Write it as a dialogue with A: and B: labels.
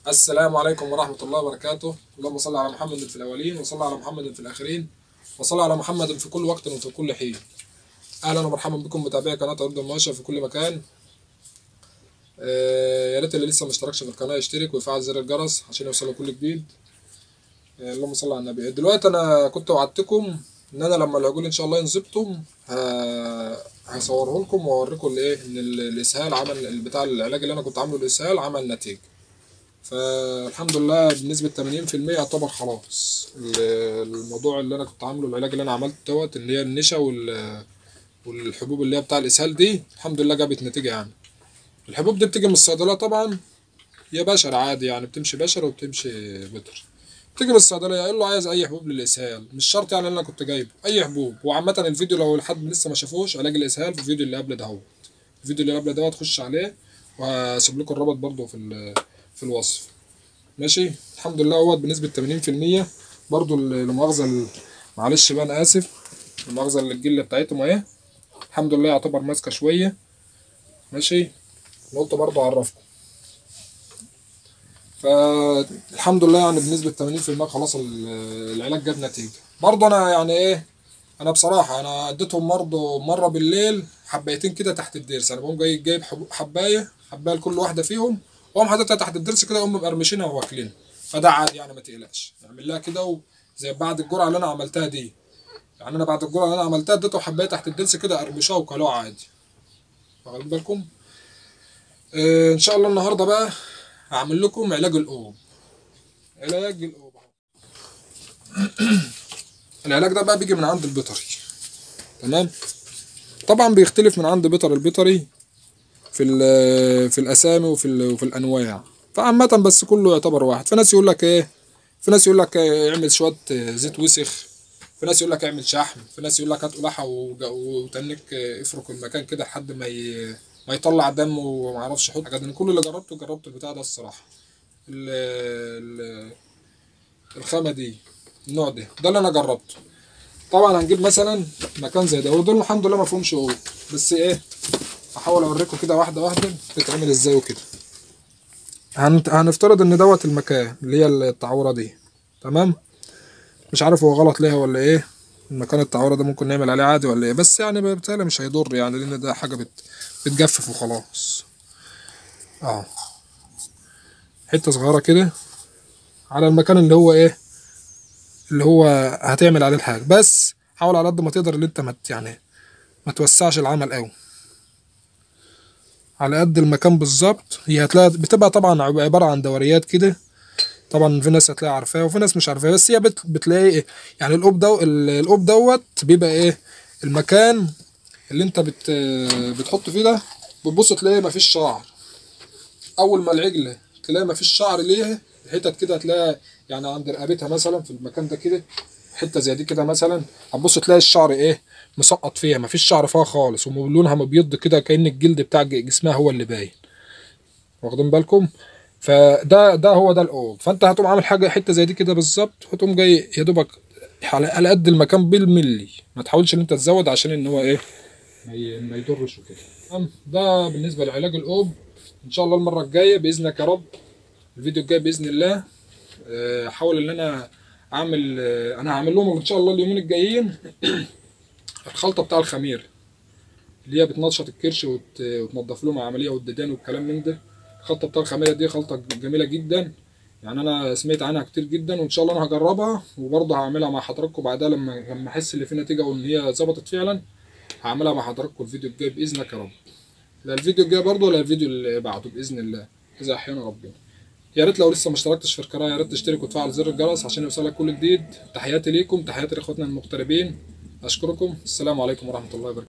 A: السلام عليكم ورحمة الله وبركاته اللهم صل على محمد في الأولين وصل على محمد في الآخرين وصل على محمد في كل وقت وفي كل حين أهلا ومرحبا بكم متابعي قناة أرض الماشية في كل مكان آه، يا ريت اللي لسه ما اشتركش في القناة يشترك ويفعل زر الجرس عشان يوصله كل جديد آه، اللهم صل على النبي دلوقتي أنا كنت وعدتكم إن أنا لما العجول إن شاء الله ينزبتم ه- هصوره لكم وأوريكم الإيه إن ال- الإسهال عمل بتاع العلاج اللي أنا كنت عامله الإسهال عمل نتيجة فالحمد لله بنسبة 80% يعتبر خلاص ال- الموضوع اللي انا كنت عامله العلاج اللي انا عملته دوت اللي هي النشا وال والحبوب اللي هي بتاع الاسهال دي الحمد لله جابت نتيجة يعني الحبوب دي بتيجي من الصيدلية طبعا هي بشر عادي يعني بتمشي بشر وبتمشي بتر بتيجي من الصيدلية يقول له عايز اي حبوب للاسهال مش شرط يعني اللي انا كنت جايبه اي حبوب وعامة الفيديو لو حد لسه ما شافوش علاج الاسهال في الفيديو اللي قبل دهوت الفيديو اللي قبل دوت خش عليه وهسيب لكم الرابط برضه في ال- في الوصف ماشي الحمد لله اهوت بنسبة 80% برضو ال- المؤاخذة ال- معلش بقى انا اسف المؤاخذة اللي الجلة بتاعتهم اهي الحمد لله يعتبر ماسكة شوية ماشي أنا قلت برضو اعرفكم فالحمد لله يعني بنسبة 80% خلاص ال- العلاج جاب نتيجة برضو انا يعني ايه انا بصراحة انا اديتهم برضو مرة بالليل حبايتين كده تحت الضرس انا بقوم جاي جايب حب- حباية حباية لكل واحدة فيهم واقوم حاططها تحت الضرس كده اقوم مقرمشينها واكلينها فده عادي يعني ما تقلقش اعمل لها كده و- زي بعد الجرعة اللي انا عملتها دي يعني انا بعد الجرعة اللي انا عملتها اديته حباية تحت الضرس كده قرمشوها وكلوها عادي واخدين بالكم آه ان شاء الله النهارده بقى هعمل لكم علاج القوم علاج القوم العلاج ده بقى بيجي من عند البيطري تمام طبعا بيختلف من عند بيطر البيطري في ال- في الاسامي وفي ال- وفي الانواع فعامة بس كله يعتبر واحد في ناس يقول لك ايه في ناس يقول لك إيه اعمل شوية زيت وسخ في ناس يقول لك اعمل شحم في ناس يقول لك هات قلاحة وج- وتنك افرك المكان كده لحد ما ي... ما يطلع دم وما اعرفش حط حاجات انا كل اللي جربته جربت البتاع ده الصراحة ال... ال... الخامة دي النوع ده ده اللي انا جربته طبعا هنجيب مثلا مكان زي ده ودول الحمد لله ما فيهمش قوة بس ايه هحاول اوريكم كده واحده واحده بتتعمل ازاي وكده هنت... هنفترض ان دوت المكان اللي هي التعوره دي تمام مش عارف هو غلط ليها ولا ايه المكان التعوره ده ممكن نعمل عليه عادي ولا ايه بس يعني بالتالي مش هيضر يعني لان ده حاجه بت... بتجفف وخلاص اه حته صغيره كده على المكان اللي هو ايه اللي هو هتعمل عليه الحاجه بس حاول على قد ما تقدر اللي انت ما ت- يعني ما توسعش العمل قوي على قد المكان بالظبط هي هتلاقي بتبقى طبعا عبارة عن دوريات كده طبعا في ناس هتلاقي عارفاها وفي ناس مش عارفاها بس هي بت... بتلاقي إيه؟ يعني القوب دو ال- القوب دوت بيبقى ايه المكان اللي انت بت... بتحط فيه ده بتبص تلاقي مفيش شعر اول ما العجله تلاقي مفيش شعر ليها حتت كده هتلاقي يعني عند رقبتها مثلا في المكان ده كده حته زي دي كده مثلا هتبص تلاقي الشعر ايه مسقط فيها مفيش شعر فيها خالص ولونها مبيض كده كأن الجلد بتاع ج- جسمها هو اللي باين واخدين بالكم فده ده هو ده القوب فانت هتقوم عامل حاجه حته زي دي كده بالظبط وتقوم جاي يا دوبك على على قد المكان بالملي ما تحاولش ان انت تزود عشان ان هو ايه ما ي- ما يضرش وكده تمام؟ ده بالنسبه لعلاج القوب ان شاء الله المره الجايه باذنك يا رب الفيديو الجاي باذن الله آه، احاول ان انا اعمل آه، انا هعمل لهم ان شاء الله اليومين الجايين الخلطه بتاع الخمير اللي هي بتنشط الكرش وت... وتنضف لهم العمليه والديدان والكلام من ده الخلطه بتاع الخميره دي خلطه جميله جدا يعني انا سمعت عنها كتير جدا وان شاء الله انا هجربها وبرضه هعملها مع حضراتكم بعدها لما لما احس ان في نتيجه وان هي ظبطت فعلا هعملها مع حضراتكم الفيديو الجاي باذنك يا رب لا الفيديو الجاي برضه ولا الفيديو اللي بعده باذن الله اذا احيانا ربنا يا ريت لو لسه ما اشتركتش في القناه يا ريت تشترك وتفعل زر الجرس عشان يوصلك كل جديد تحياتي ليكم تحياتي لاخواتنا المغتربين اشكركم السلام عليكم ورحمه الله وبركاته